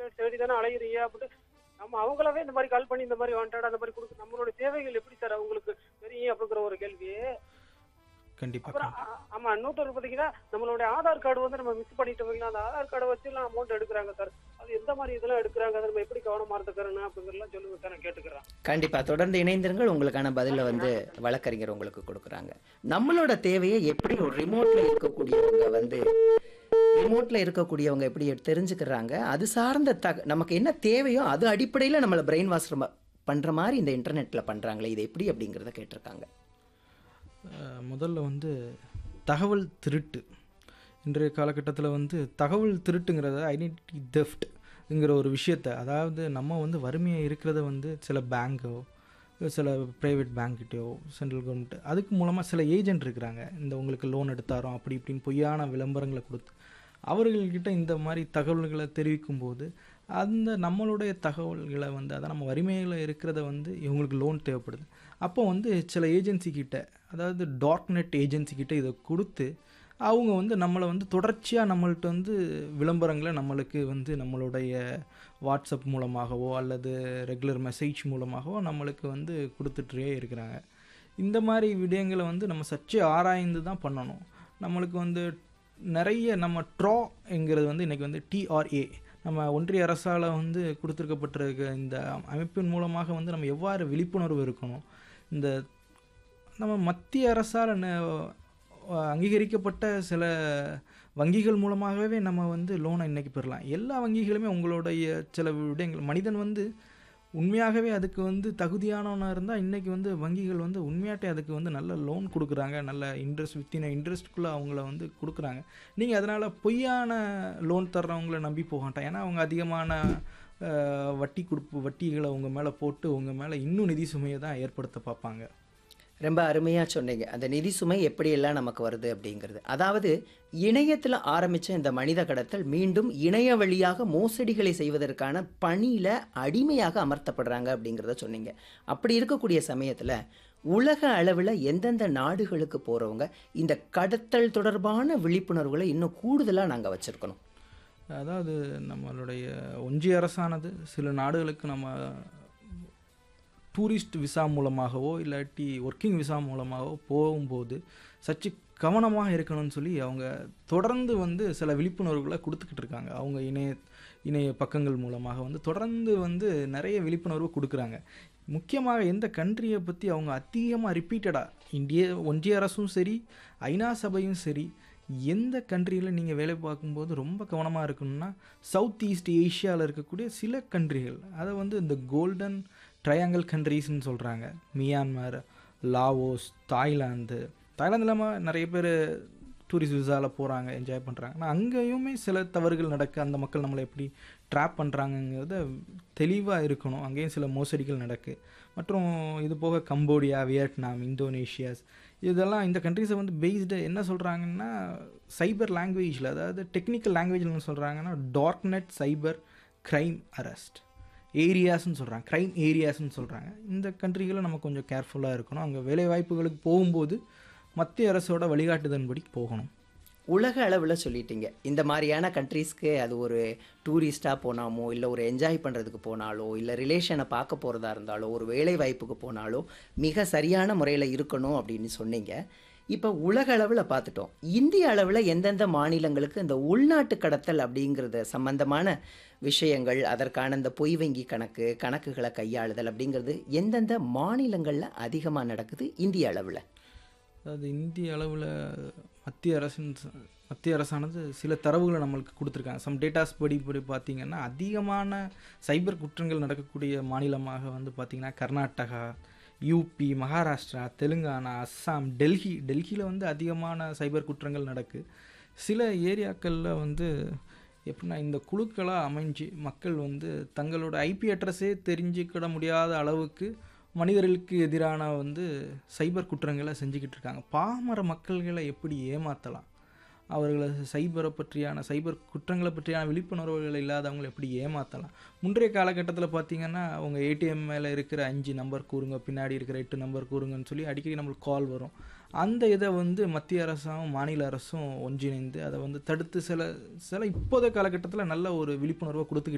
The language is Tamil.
தேடி தானே அலையிறீங்க அப்படின்னு நம்ம அவங்களவே இந்த மாதிரி கால் பண்ணி இந்த மாதிரி வாண்டட் அந்த மாதிரி கொடுக்க நம்மளோட தேவைகள் எப்படி சார் அவங்களுக்கு தெரியும் அப்படிங்கிற ஒரு கேள்வி கண்டிப்பாக அப்புறம் ஆ- ஆமா இன்னொரு பாத்தீங்கன்னா நம்மளுடைய ஆதார் கார்டு வந்து நம்ம மிஸ் பண்ணிட்டோம் அந்த ஆதார் கார்டை வச்சு எல்லாம் அமௌண்ட் எடுக்கிறாங்க சார் அது எந்த மாதிரி இதெல்லாம் எடுக்கிறாங்க அதை நம்ம எப்படி கவனமா இருந்துக்கிறேன்னு அப்படிங்கறதெல்லாம் சொல்லுங்க சார் நான் கேட்டுக்கிறேன் கண்டிப்பா தொடர்ந்து இணைந்திருங்கள் உங்களுக்கான பதில வந்து வழக்கறிஞர் உங்களுக்கு கொடுக்குறாங்க நம்மளோட தேவையை எப்படி ஒரு ரிமோட்ல இருக்கக்கூடியவங்க வந்து ரிமோட்ல இருக்கக்கூடியவங்க எப்படி தெரிஞ்சுக்கிறாங்க அது சார்ந்த தக நமக்கு என்ன தேவையோ அது அடிப்படையில் நம்மளை பிரெயின் வாஷ் பண்ற மாதிரி இந்த இன்டர்நெட்ல பண்றாங்களே இது எப்படி அப்படிங்கிறத கேட்டிருக்காங்க அஹ் முதல்ல வந்து தகவல் திருட்டு இன்றைய காலகட்டத்தில் வந்து தகவல் திருட்டுங்கிறத ஐடென்டிட்டி தெஃப்ட்ங்கிற ஒரு விஷயத்த அதாவது நம்ம வந்து வறுமையாக இருக்கிறத வந்து சில பேங்கோ சில ப்ரைவேட் பேங்க்கிட்டயோ சென்ட்ரல் கவர்மெண்ட் அதுக்கு மூலமாக சில ஏஜென்ட் இருக்கிறாங்க இந்த உங்களுக்கு லோன் எடுத்தாரோம் அப்படி இப்படின்னு பொய்யான விளம்பரங்களை கொடுத்து அவர்கள்கிட்ட இந்த மாதிரி தகவல்களை தெரிவிக்கும் போது அந்த நம்மளுடைய தகவல்களை வந்து அதான் நம்ம வறுமையில் இருக்கிறத வந்து இவங்களுக்கு லோன் தேவைப்படுது அப்போ வந்து சில ஏஜென்சி கிட்ட அதாவது டார்க் நெட் ஏஜென்சி கிட்ட இதை கொடுத்து அவங்க வந்து நம்மளை வந்து தொடர்ச்சியாக நம்மள்ட்ட வந்து விளம்பரங்களை நம்மளுக்கு வந்து நம்மளுடைய வாட்ஸ்அப் மூலமாகவோ அல்லது ரெகுலர் மெசேஜ் மூலமாகவோ நம்மளுக்கு வந்து கொடுத்துட்டே இருக்கிறாங்க இந்த மாதிரி விடயங்களை வந்து நம்ம சற்றே ஆராய்ந்து தான் பண்ணணும் நம்மளுக்கு வந்து நிறைய நம்ம ட்ராங்கிறது வந்து இன்றைக்கி வந்து டிஆர்ஏ நம்ம ஒன்றிய அரசால் வந்து கொடுத்துருக்கப்பட்டிருக்க இந்த அமைப்பின் மூலமாக வந்து நம்ம எவ்வாறு விழிப்புணர்வு இருக்கணும் இந்த நம்ம மத்திய அரசால் ந- அங்கீகரிக்கப்பட்ட சில வங்கிகள் மூலமாகவே நம்ம வந்து லோனை இன்னைக்கு பெறலாம் எல்லா வங்கிகளுமே உங்களுடைய சில விடயங்கள் மனிதன் வந்து உண்மையாகவே அதுக்கு வந்து தகுதியானவனா இருந்தால் இன்றைக்கி வந்து வங்கிகள் வந்து உண்மையாட்டே அதுக்கு வந்து நல்ல லோன் கொடுக்குறாங்க நல்ல இன்ட்ரெஸ்ட் வித்தின் இன்ட்ரெஸ்ட்குள்ளே அவங்கள வந்து கொடுக்குறாங்க நீங்கள் அதனால் பொய்யான லோன் தர்றவங்கள நம்பி போக மாட்டாங்க ஏன்னா அவங்க அதிகமான அஹ், வட்டி கொடுப்பு வட்டிகளை உங்கள் மேலே போட்டு உங்கள் மேலே இன்னும் நிதி சுமையை தான் ஏற்படுத்த பார்ப்பாங்க ரொம்ப அருமையாக சொன்னீங்க அந்த நிதி சுமை எப்படியெல்லாம் நமக்கு வருது அப்படிங்கிறது அதாவது இணையத்தில் ஆரம்பித்த இந்த மனித கடத்தல் மீண்டும் இணைய வழியாக மோசடிகளை செய்வதற்கான பணியில் அடிமையாக அமர்த்தப்படுறாங்க அப்படிங்கிறத சொன்னீங்க அப்படி இருக்கக்கூடிய சமயத்தில் உலக அளவில் எந்தெந்த நாடுகளுக்கு போகிறவங்க இந்த கடத்தல் தொடர்பான விழிப்புணர்வுகளை இன்னும் கூடுதலாக நாங்கள் வச்சுருக்கணும் அதாவது நம்மளுடைய ஒன்றிய அரசானது சில நாடுகளுக்கு நம்ம டூரிஸ்ட் விசா மூலமாகவோ இல்லாட்டி ஒர்க்கிங் விசா மூலமாகவோ போகும்போது சற்று கவனமாக இருக்கணும்னு சொல்லி அவங்க தொடர்ந்து வந்து சில விழிப்புணர்வுகளை கொடுத்துக்கிட்டு இருக்காங்க அவங்க இணைய இணைய பக்கங்கள் மூலமாக வந்து தொடர்ந்து வந்து நிறைய விழிப்புணர்வு கொடுக்குறாங்க முக்கியமாக எந்த கண்ட்ரியை பற்றி அவங்க அதிகமாக ரிப்பீட்டடாக இந்திய ஒன்றிய அரசும் சரி ஐநா சபையும் சரி எந்த கண்ட்ரியில் நீங்கள் வேலை பார்க்கும்போது ரொம்ப கவனமாக இருக்கணும்னா சவுத் ஈஸ்ட் ஏஷியாவில் இருக்கக்கூடிய சில கண்ட்ரிகள் அதை வந்து இந்த கோல்டன் ட்ரையாங்கிள் கண்ட்ரீஸ்னு சொல்கிறாங்க மியான்மர் லாவோஸ் தாய்லாந்து தாய்லாந்து இல்லாமல் நிறைய பேர் டூரிஸ்ட் விசாவில் போகிறாங்க என்ஜாய் பண்ணுறாங்க ஆனால் அங்கேயுமே சில தவறுகள் நடக்க அந்த மக்கள் நம்மளை எப்படி ட்ராப் பண்ணுறாங்கங்கிறத தெளிவாக இருக்கணும் அங்கேயும் சில மோசடிகள் நடக்கு மற்றும் இது போக கம்போடியா வியட்நாம் இந்தோனேஷியாஸ் இதெல்லாம் இந்த கண்ட்ரிஸை வந்து பேஸ்டு என்ன சொல்கிறாங்கன்னா சைபர் லாங்குவேஜில் அதாவது டெக்னிக்கல் லாங்குவேஜில் என்ன சொல்கிறாங்கன்னா dark net cyber crime arrest ஏரியாஸ்னு சொல்கிறாங்க க்ரைம் ஏரியாஸ்னு சொல்கிறாங்க இந்த கண்ட்ரிகளை நம்ம கொஞ்சம் கேர்ஃபுல்லாக இருக்கணும் அங்கே வேலை வாய்ப்புகளுக்கு போகும்போது மத்திய அரசோட வழிகாட்டுதன்படி போகணும் உலக அளவில் சொல்லிட்டீங்க இந்த மாதிரியான கண்ட்ரீஸ்க்கு அது ஒரு டூரிஸ்ட்டாக போனாமோ இல்லை ஒரு என்ஜாய் பண்ணுறதுக்கு போனாலோ இல்லை ரிலேஷனை பார்க்க போகிறதா இருந்தாலோ ஒரு வேலை வாய்ப்புக்கு போனாலோ மிக சரியான முறையில் இருக்கணும் அப்படின்னு சொன்னீங்க இப்போ உலக அளவில் பார்த்துட்டோம் இந்திய அளவில் எந்தெந்த மாநிலங்களுக்கு இந்த உள்நாட்டு கடத்தல் அப்படிங்கிறது சம்பந்தமான விஷயங்கள் அதற்கான இந்த பொய் வங்கி கணக்கு கணக்குகளை கையாளுதல் அப்படிங்கிறது எந்தெந்த மாநிலங்களில் அதிகமாக நடக்குது இந்திய அளவில் அதாவது இந்திய அளவில் மத்திய அரசின் ச- மத்திய அரசானது சில தரவுகளை நம்மளுக்கு கொடுத்துருக்காங்க சம் டேட்டாஸ் படி படி பார்த்தீங்கன்னா அதிகமான சைபர் குற்றங்கள் நடக்கக்கூடிய மாநிலமாக வந்து பார்த்திங்கன்னா கர்நாடகா யூபி மகாராஷ்டிரா தெலுங்கானா அஸ்ஸாம் டெல்லி டெல்லியில் வந்து அதிகமான சைபர் குற்றங்கள் நடக்கு சில ஏரியாக்களில் வந்து எப்படின்னா இந்த குழுக்களாக அமைஞ்சு மக்கள் வந்து தங்களோட ஐபி அட்ரஸே தெரிஞ்சுக்கிட முடியாத அளவுக்கு மனிதர்களுக்கு எதிரான வந்து சைபர் குற்றங்களை செஞ்சுக்கிட்டு இருக்காங்க பாமர மக்கள்களை எப்படி ஏமாற்றலாம் அவர்களை சைபரை பற்றியான சைபர் குற்றங்களை பற்றியான விழிப்புணர்வுகள் இல்லாதவங்களை எப்படி ஏமாற்றலாம் முன்றைய காலகட்டத்தில் பார்த்தீங்கன்னா அவங்க ஏடிஎம் மேலே இருக்கிற அஞ்சு நம்பர் கூறுங்க பின்னாடி இருக்கிற எட்டு நம்பர் கூறுங்கன்னு சொல்லி அடிக்கடி நம்மளுக்கு கால் வரும் அந்த இதை வந்து மத்திய அரசும் மாநில அரசும் ஒன்றிணைந்து அதை வந்து தடுத்து சில சில இப்போதைய காலகட்டத்தில் நல்ல ஒரு விழிப்புணர்வை கொடுத்துக்கிட்டு